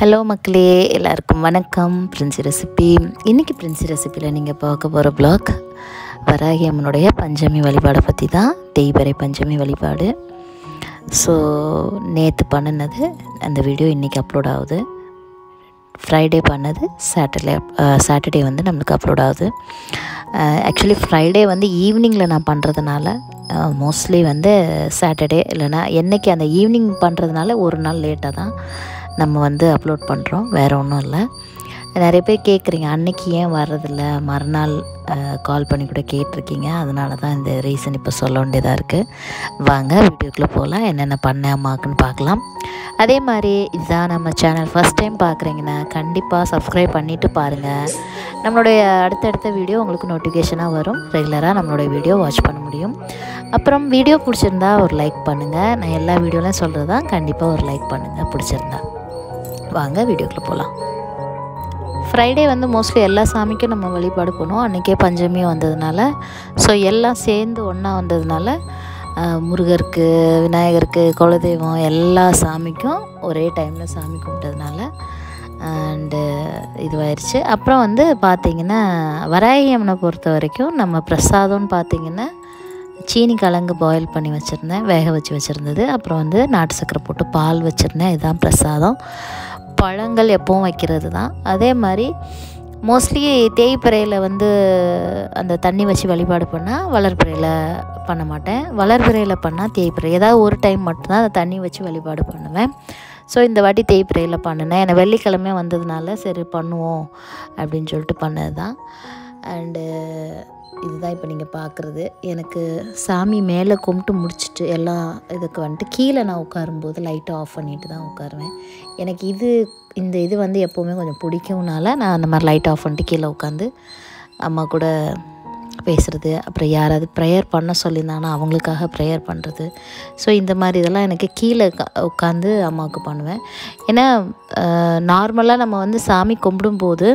hello மக்களே எல்லாருக்கும் வணக்கம் பிரின்சி ரெசிபி இன்றைக்கி பிரின்சி ரெசிப்பியில் நீங்கள் பார்க்க போகிற பிளாக் வராகி அம்மனுடைய பஞ்சமி வழிபாடை பற்றி தான் தேய்பறை பஞ்சமி வழிபாடு ஸோ நேற்று பண்ணினது அந்த வீடியோ இன்றைக்கி அப்லோட் ஆகுது ஃப்ரைடே பண்ணது சாட்டர்டே சாட்டர்டே வந்து நம்மளுக்கு அப்லோட் ஆகுது ஆக்சுவலி ஃப்ரைடே வந்து ஈவினிங்கில் நான் பண்ணுறதுனால மோஸ்ட்லி வந்து சாட்டர்டே இல்லைனா என்றைக்கு அந்த ஈவினிங் பண்ணுறதுனால ஒரு நாள் லேட்டாக தான் நம்ம வந்து அப்லோட் பண்ணுறோம் வேறு ஒன்றும் இல்லை நிறைய பேர் கேட்குறீங்க அன்னைக்கு ஏன் வர்றதில்ல மறுநாள் கால் பண்ணி கூட கேட்டிருக்கீங்க அதனால தான் இந்த ரீசன் இப்போ சொல்ல வேண்டியதாக இருக்குது வாங்க வீடியோக்குள்ளே போகலாம் என்னென்ன பண்ண அம்மாக்குன்னு பார்க்கலாம் அதே மாதிரி இதுதான் நம்ம சேனல் ஃபஸ்ட் டைம் பார்க்குறீங்கன்னா கண்டிப்பாக சப்ஸ்கிரைப் பண்ணிவிட்டு பாருங்கள் நம்மளுடைய அடுத்தடுத்த வீடியோ உங்களுக்கு நோட்டிஃபிகேஷனாக வரும் ரெகுலராக நம்மளுடைய வீடியோ வாட்ச் பண்ண முடியும் அப்புறம் வீடியோ பிடிச்சிருந்தா ஒரு லைக் பண்ணுங்கள் நான் எல்லா வீடியோலையும் சொல்கிறது தான் கண்டிப்பாக ஒரு லைக் பண்ணுங்கள் பிடிச்சிருந்தா வாங்க வீடியோக்குள்ளே போகலாம் ஃப்ரைடே வந்து மோஸ்ட்லி எல்லா சாமிக்கும் நம்ம வழிபாடு பண்ணுவோம் அன்றைக்கே பஞ்சமியும் வந்ததுனால ஸோ எல்லாம் சேர்ந்து ஒன்றா வந்ததுனால முருகருக்கு விநாயகருக்கு குலதெய்வம் எல்லா சாமிக்கும் ஒரே டைமில் சாமி கும்பிட்டதுனால அண்டு இதுவாயிருச்சு அப்புறம் வந்து பார்த்திங்கன்னா வராகி அம்மனை பொறுத்த வரைக்கும் நம்ம பிரசாதம்னு பார்த்திங்கன்னா சீனி கலங்கு பாயில் பண்ணி வச்சுருந்தேன் வேக வச்சு வச்சுருந்தது அப்புறம் வந்து நாட்டு சக்கரை போட்டு பால் வச்சுருந்தேன் இதுதான் பிரசாதம் பழங்கள் எப்பவும் வைக்கிறது தான் அதே மாதிரி மோஸ்ட்லி தேய்பிறையில் வந்து அந்த தண்ணி வச்சு வழிபாடு பண்ணால் வளர்பிறையில் பண்ண மாட்டேன் வளர்பிறையில் பண்ணால் தேய்பிறை ஏதாவது ஒரு டைம் மட்டும்தான் அந்த தண்ணி வச்சு வழிபாடு பண்ணுவேன் ஸோ இந்த வாட்டி தேய்பிறையில் பண்ணினேன் எனக்கு வெள்ளிக்கிழமை வந்ததுனால சரி பண்ணுவோம் அப்படின்னு சொல்லிட்டு பண்ணது தான் அண்டு இதுதான் இப்போ நீங்கள் பார்க்குறது எனக்கு சாமி மேலே கும்பிட்டு முடிச்சுட்டு எல்லாம் இதுக்கு வந்துட்டு கீழே நான் உட்காரும்போது லைட்டை ஆஃப் பண்ணிட்டு தான் உட்காருவேன் எனக்கு இது இந்த இது வந்து எப்போவுமே கொஞ்சம் பிடிக்கும்னால நான் அந்த மாதிரி லைட் ஆஃப் பண்ணிட்டு கீழே உட்காந்து அம்மா கூட பேசுகிறது அப்புறம் யாராவது ப்ரேயர் பண்ண சொல்லியிருந்தாங்கன்னா அவங்களுக்காக ப்ரேயர் பண்ணுறது ஸோ இந்த மாதிரி இதெல்லாம் எனக்கு கீழே உட்காந்து அம்மாவுக்கு பண்ணுவேன் ஏன்னா நார்மலாக நம்ம வந்து சாமி கும்பிடும்போது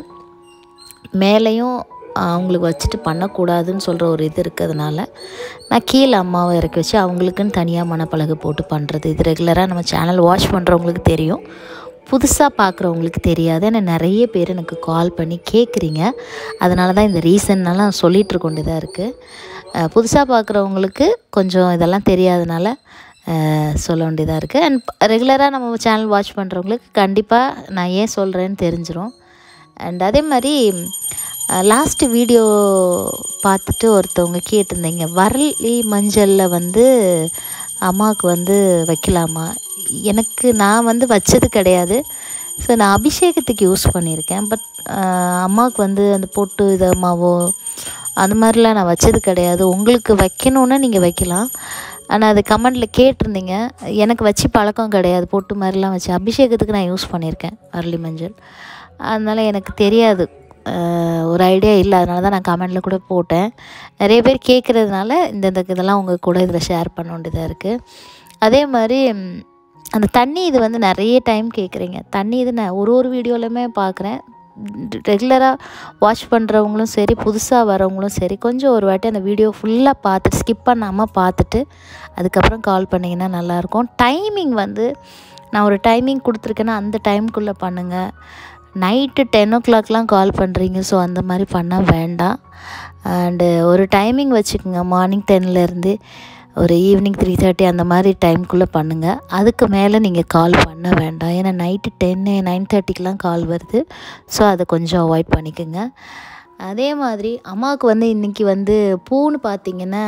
மேலேயும் அவங்களுக்கு வச்சுட்டு பண்ணக்கூடாதுன்னு சொல்கிற ஒரு இது இருக்கிறதுனால நான் கீழே அம்மாவை இறக்கி வச்சு அவங்களுக்குன்னு தனியாக மனப்பழகு போட்டு பண்ணுறது இது ரெகுலராக நம்ம சேனல் வாட்ச் பண்ணுறவங்களுக்கு தெரியும் புதுசாக பார்க்குறவங்களுக்கு தெரியாது ஏன்னா நிறைய பேர் எனக்கு கால் பண்ணி கேட்குறீங்க அதனால தான் இந்த ரீசன்னாலாம் சொல்லிகிட்டு கொண்டுதான் இருக்குது புதுசாக பார்க்குறவங்களுக்கு கொஞ்சம் இதெல்லாம் தெரியாதனால சொல்ல வேண்டியதாக இருக்குது அண்ட் ரெகுலராக நம்ம சேனல் வாட்ச் பண்ணுறவங்களுக்கு கண்டிப்பாக நான் ஏன் சொல்கிறேன்னு தெரிஞ்சிடும் அண்ட் அதே மாதிரி லாஸ்ட்டு வீடியோ பார்த்துட்டு ஒருத்தவங்க கேட்டிருந்தீங்க வரலி மஞ்சளில் வந்து அம்மாவுக்கு வந்து வைக்கலாமா எனக்கு நான் வந்து வச்சது கிடையாது ஸோ நான் அபிஷேகத்துக்கு யூஸ் பண்ணியிருக்கேன் பட் அம்மாவுக்கு வந்து அந்த பொட்டு இதமாவோ அந்த மாதிரிலாம் நான் வச்சது கிடையாது உங்களுக்கு வைக்கணுன்னா நீங்கள் வைக்கலாம் ஆனால் அது கமெண்டில் கேட்டிருந்தீங்க எனக்கு வச்சு பழக்கம் கிடையாது பொட்டு மாதிரிலாம் வச்சு அபிஷேகத்துக்கு நான் யூஸ் பண்ணியிருக்கேன் அரளி மஞ்சள் அதனால் எனக்கு தெரியாது ஒரு ஐடியா இல்லை அதனால தான் நான் கமெண்டில் கூட போட்டேன் நிறைய பேர் கேட்குறதுனால இந்த இதெல்லாம் உங்கள் கூட இதில் ஷேர் பண்ண வேண்டியதாக இருக்குது அதே மாதிரி அந்த தண்ணி இது வந்து நிறைய டைம் கேட்குறீங்க தண்ணி இது நான் ஒரு ஒரு வீடியோலையுமே பார்க்குறேன் ரெகுலராக வாட்ச் பண்ணுறவங்களும் சரி புதுசாக வரவங்களும் சரி கொஞ்சம் ஒரு வாட்டி அந்த வீடியோ ஃபுல்லாக பார்த்துட்டு ஸ்கிப் பண்ணாமல் பார்த்துட்டு அதுக்கப்புறம் கால் பண்ணிங்கன்னா நல்லாயிருக்கும் டைமிங் வந்து நான் ஒரு டைமிங் கொடுத்துருக்கேன்னா அந்த டைமுக்குள்ளே பண்ணுங்கள் நைட்டு டென் ஓ கிளாக்லாம் கால் பண்ணுறீங்க ஸோ அந்த மாதிரி பண்ணால் வேண்டாம் அண்டு ஒரு டைமிங் வச்சுக்கோங்க மார்னிங் டென்லேருந்து ஒரு ஈவினிங் த்ரீ தேர்ட்டி அந்த மாதிரி டைம்குள்ளே பண்ணுங்கள் அதுக்கு மேலே நீங்கள் கால் பண்ண வேண்டாம் ஏன்னா நைட்டு டென்னு நைன் தேர்ட்டிக்கெலாம் கால் வருது ஸோ அதை கொஞ்சம் அவாய்ட் பண்ணிக்கோங்க அதே மாதிரி அம்மாவுக்கு வந்து இன்றைக்கி வந்து பூன்னு பார்த்திங்கன்னா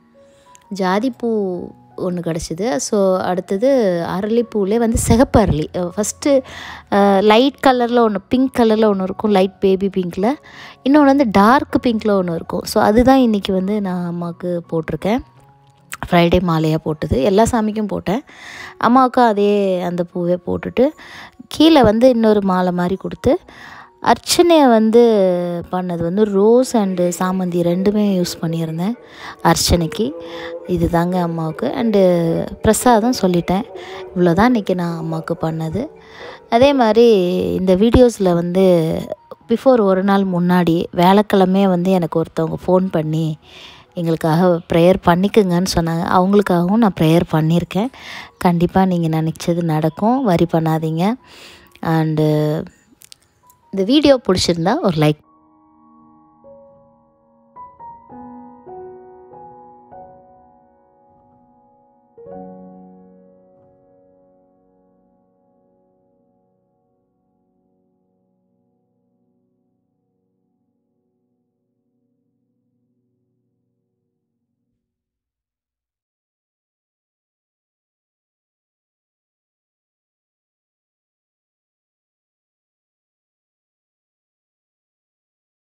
ஜாதிப்பூ ஒன்று கிடச்சிது ஸோ அடுத்தது அரளிப்பூலே வந்து சிகப்பு அரளி ஃபஸ்ட்டு லைட் கலரில் ஒன்று பிங்க் கலரில் ஒன்று இருக்கும் லைட் பேபி பிங்க்கில் இன்னொன்று வந்து டார்க் பிங்க்கில் ஒன்று இருக்கும் ஸோ அதுதான் இன்றைக்கி வந்து நான் அம்மாவுக்கு போட்டிருக்கேன் ஃப்ரைடே மாலையாக போட்டது எல்லா சாமிக்கும் போட்டேன் அம்மாவுக்கும் அதே அந்த பூவே போட்டுட்டு கீழே வந்து இன்னொரு மாலை மாதிரி கொடுத்து அர்ச்சனையை வந்து பண்ணது வந்து ரோஸ் அண்டு சாமந்தி ரெண்டுமே யூஸ் பண்ணியிருந்தேன் அர்ச்சனைக்கு இது தாங்க அம்மாவுக்கு அண்டு பிரசாதம் சொல்லிட்டேன் இவ்வளோதான் இன்றைக்கி நான் அம்மாவுக்கு பண்ணது அதே மாதிரி இந்த வீடியோஸில் வந்து பிஃபோர் ஒரு நாள் முன்னாடி வேலைக்கிழமே வந்து எனக்கு ஒருத்தவங்க ஃபோன் பண்ணி எங்களுக்காக ப்ரேயர் பண்ணிக்கோங்கன்னு சொன்னாங்க அவங்களுக்காகவும் நான் ப்ரேயர் பண்ணியிருக்கேன் கண்டிப்பாக நீங்கள் நினச்சது நடக்கும் வரி பண்ணாதீங்க அண்டு இந்த வீடியோ பிடிச்சிருந்தா ஒரு லைக்